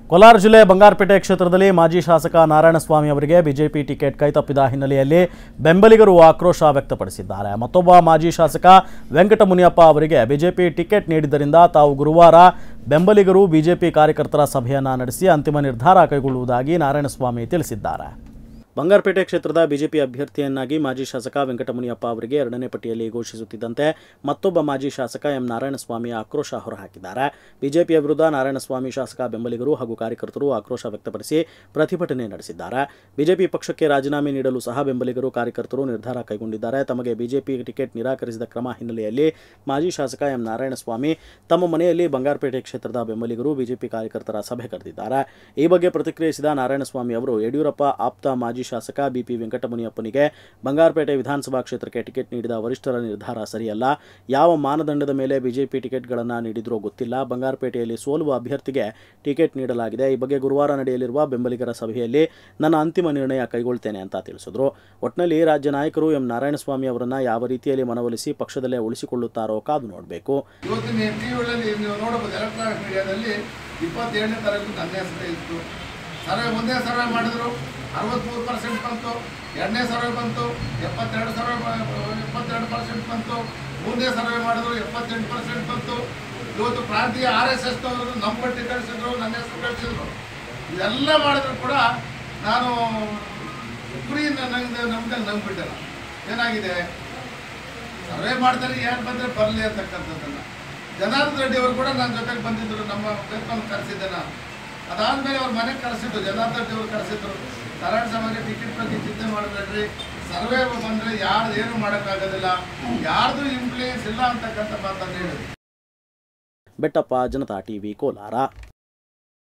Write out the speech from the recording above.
ಕೋಲಾರ ಜಿಲ್ಲೆ ಬಂಗಾರಪೇಟೆ ಕ್ಷೇತ್ರದಲ್ಲಿ ಮಾಜಿ ಶಾಸಕ ನಾರಾಯಣಸ್ವಾಮಿ ಅವರಿಗೆ ಬಿಜೆಪಿ ಟಿಕೆಟ್ ಕೈತಪ್ಪಿದ ಹಿನ್ನೆಲೆಯಲ್ಲಿ ಬೆಂಬಲಿಗರು ಆಕ್ರೋಶ ವ್ಯಕ್ತಪಡಿಸಿದ್ದಾರೆ ಮತ್ತೊಬ್ಬ ಮಾಜಿ ಶಾಸಕ ವೆಂಕಟಮುನಿಯಪ್ಪ ಅವರಿಗೆ ಬಿಜೆಪಿ ಟಿಕೆಟ್ ನೀಡಿದ್ದರಿಂದ ತಾವು ಗುರುವಾರ ಬೆಂಬಲಿಗರು ಬಿಜೆಪಿ ಕಾರ್ಯಕರ್ತರ ಸಭೆಯನ್ನ ನಡೆಸಿ ಅಂತಿಮ ನಿರ್ಧಾರ ಕೈಗೊಳ್ಳುವುದಾಗಿ ನಾರಾಯಣಸ್ವಾಮಿ ತಿಳಿಸಿದ್ದಾರೆ ಬಂಗಾರಪೇಟೆ ಕ್ಷೇತ್ರದ ಬಿಜೆಪಿ ಅಭ್ಯರ್ಥಿಯನ್ನಾಗಿ ಮಾಜಿ ಶಾಸಕ ವೆಂಕಟಮುನಿಯಪ್ಪ ಅವರಿಗೆ ಎರಡನೇ ಪಟ್ಟಿಯಲ್ಲಿ ಘೋಷಿಸುತ್ತಿದ್ದಂತೆ ಮತ್ತೊಬ್ಬ ಮಾಜಿ ಶಾಸಕ ಎಂ ನಾರಾಯಣಸ್ವಾಮಿ ಆಕ್ರೋಶ ಹೊರಹಾಕಿದ್ದಾರೆ ಬಿಜೆಪಿಯ ವಿರುದ್ಧ ನಾರಾಯಣಸ್ವಾಮಿ ಶಾಸಕ ಬೆಂಬಲಿಗರು ಹಾಗೂ ಕಾರ್ಯಕರ್ತರು ಆಕ್ರೋಶ ವ್ಯಕ್ತಪಡಿಸಿ ಪ್ರತಿಭಟನೆ ನಡೆಸಿದ್ದಾರೆ ಬಿಜೆಪಿ ಪಕ್ಷಕ್ಕೆ ರಾಜೀನಾಮೆ ನೀಡಲು ಸಹ ಬೆಂಬಲಿಗರು ಕಾರ್ಯಕರ್ತರು ನಿರ್ಧಾರ ಕೈಗೊಂಡಿದ್ದಾರೆ ತಮಗೆ ಬಿಜೆಪಿ ಟಿಕೆಟ್ ನಿರಾಕರಿಸಿದ ಕ್ರಮ ಹಿನ್ನೆಲೆಯಲ್ಲಿ ಮಾಜಿ ಶಾಸಕ ಎಂ ನಾರಾಯಣಸ್ವಾಮಿ ತಮ್ಮ ಮನೆಯಲ್ಲಿ ಬಂಗಾರಪೇಟೆ ಕ್ಷೇತ್ರದ ಬೆಂಬಲಿಗರು ಬಿಜೆಪಿ ಕಾರ್ಯಕರ್ತರ ಸಭೆ ಕರೆದಿದ್ದಾರೆ ಈ ಬಗ್ಗೆ ಪ್ರತಿಕ್ರಿಯಿಸಿದ ನಾರಾಯಣಸ್ವಾಮಿ ಅವರು ಯಡಿಯೂರಪ್ಪ ಆಪ್ತ ಮಾಜಿ ಶಾಸಕ ಬಿಪಿ ವೆಂಕಟಮುನಿಯಪ್ಪನಿಗೆ ಬಂಗಾರಪೇಟೆ ವಿಧಾನಸಭಾ ಕ್ಷೇತ್ರಕ್ಕೆ ಟಿಕೆಟ್ ನೀಡಿದ ವರಿಷ್ಠರ ನಿರ್ಧಾರ ಸರಿಯಲ್ಲ ಯಾವ ಮಾನದಂಡದ ಮೇಲೆ ಬಿಜೆಪಿ ಟಿಕೆಟ್ಗಳನ್ನು ನೀಡಿದ್ರೋ ಗೊತ್ತಿಲ್ಲ ಬಂಗಾರಪೇಟೆಯಲ್ಲಿ ಸೋಲುವ ಅಭ್ಯರ್ಥಿಗೆ ಟಿಕೆಟ್ ನೀಡಲಾಗಿದೆ ಈ ಬಗ್ಗೆ ಗುರುವಾರ ನಡೆಯಲಿರುವ ಬೆಂಬಲಿಗರ ಸಭೆಯಲ್ಲಿ ನನ್ನ ಅಂತಿಮ ನಿರ್ಣಯ ಕೈಗೊಳ್ತೇನೆ ಅಂತ ತಿಳಿಸಿದ್ರು ಒಟ್ನಲ್ಲಿ ರಾಜ್ಯ ನಾಯಕರು ಎಂ ನಾರಾಯಣಸ್ವಾಮಿ ಅವರನ್ನ ಯಾವ ರೀತಿಯಲ್ಲಿ ಮನವೊಲಿಸಿ ಪಕ್ಷದಲ್ಲೇ ಉಳಿಸಿಕೊಳ್ಳುತ್ತಾರೋ ಕಾದು ನೋಡಬೇಕು ಇವತ್ತು ನೀವು ಟಿ ವಿಗಳಲ್ಲಿ ನೀವು ನೋಡಬಹುದು ಎಲೆಕ್ಟ್ರಾನಿಕ್ ಮೀಡಿಯಾದಲ್ಲಿ ಇಪ್ಪತ್ತೇಳನೇ ತಾರೀಕು ನನ್ನ ಹೆಸರೇ ಇತ್ತು ಸರ್ವೆ ಮುಂದೆ ಸರ್ವೆ ಮಾಡಿದ್ರು ಅರವತ್ತ್ಮೂರು ಪರ್ಸೆಂಟ್ ಬಂತು ಎರಡನೇ ಸರ್ವೆ ಬಂತು ಎಪ್ಪತ್ತೆರಡು ಸರ್ವೆ ಎಪ್ಪತ್ತೆರಡು ಪರ್ಸೆಂಟ್ ಬಂತು ಮೂರನೇ ಸರ್ವೆ ಮಾಡಿದ್ರು ಎಪ್ಪತ್ತೆಂಟು ಪರ್ಸೆಂಟ್ ಬಂತು ಇವತ್ತು ಪ್ರಾಂತೀಯ ಆರ್ ಎಸ್ ಎಸ್ನವರು ನಮ್ಮ ಪಟ್ಟಿ ಕಳಿಸಿದ್ರು ನನ್ನ ಹೆಸರು ಕಳಿಸಿದ್ರು ಇದೆಲ್ಲ ಮಾಡಿದ್ರು ಕೂಡ ನಾನು ಗುರಿ ನನಗೆ ನಮ್ದಾಗ ನಂಬಿಬಿಟ್ಟಲ್ಲ ಏನಾಗಿದೆ ಸರ್ವೆ ಮಾಡ್ತಾರೆ ಯಾರು ಬಂದರೆ ಬರಲಿ ಅಂತಕ್ಕಂಥದ್ದನ್ನು ಜನಾರ್ದನ್ ರೆಡ್ಡಿ ಅವರು ಕೂಡ ನನ್ನ ಜೊತೆಗೆ ಬಂದಿದ್ದರು ನಮ್ಮ ಬೇರ್ಕೊಂಡು ಕರೆಸಿದ್ದೆ ನಾನು ಅದಾದಮೇಲೆ ಅವ್ರ ಮನೆಗೆ ಕರೆಸಿದ್ರು ಜನಾರ್ದನ್ ರೆಡ್ಡಿ ಅವರು ಕರೆಸಿದ್ರು ನಾರಾಯಣ ಸ್ವಾಮಿಗೆ ಟಿಕೆಟ್ ಬಗ್ಗೆ ಚಿಂತೆ ಮಾಡಬೇಡ್ರಿ ಸರ್ವೆ ಬಂದರೆ ಯಾರ್ದು ಏನು ಮಾಡೋಕ್ಕಾಗೋದಿಲ್ಲ ಯಾರ್ದು ಇನ್ಫ್ಲೂಯೆನ್ಸ್ ಇಲ್ಲ ಅಂತಕ್ಕಂಥ ಮಾತನ್ನು ಹೇಳಿದ್ರು ಬೆಟ್ಟಪ್ಪ ಜನತಾ ಟಿವಿ ಕೋಲಾರ